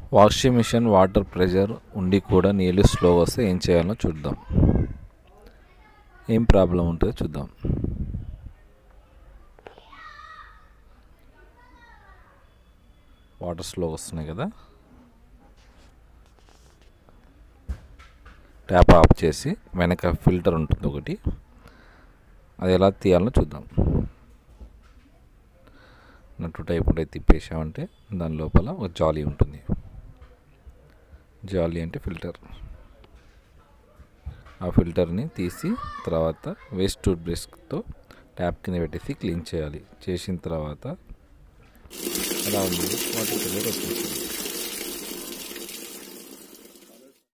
washing machine water pressure ఉండి కూడా నీళ్ళు స్లో వస్తే ఏం చేయాలో చూద్దాం ఏం ప్రాబ్లం ఉంటుందో చూద్దాం వాటర్ స్లో వస్తున్నాయి కదా ట్యాప్ ఆఫ్ చేసి వెనక ఫిల్టర్ ఉంటుంది ఒకటి అది ఎలా తీయాలో చూద్దాం నట్టు టైప్ ఉంటే తిప్పేసామంటే దాని లోపల ఒక జాలీ ఉంటుంది జాలీ అంటే ఫిల్టర్ ఆ ఫిల్టర్ని తీసి తర్వాత వేస్ట్ టూత్ బ్రష్తో ట్యాప్ కింద పెట్టేసి క్లీన్ చేయాలి చేసిన తర్వాత అలా ఉంది వాటర్ కలర్ వచ్చేస్తుంది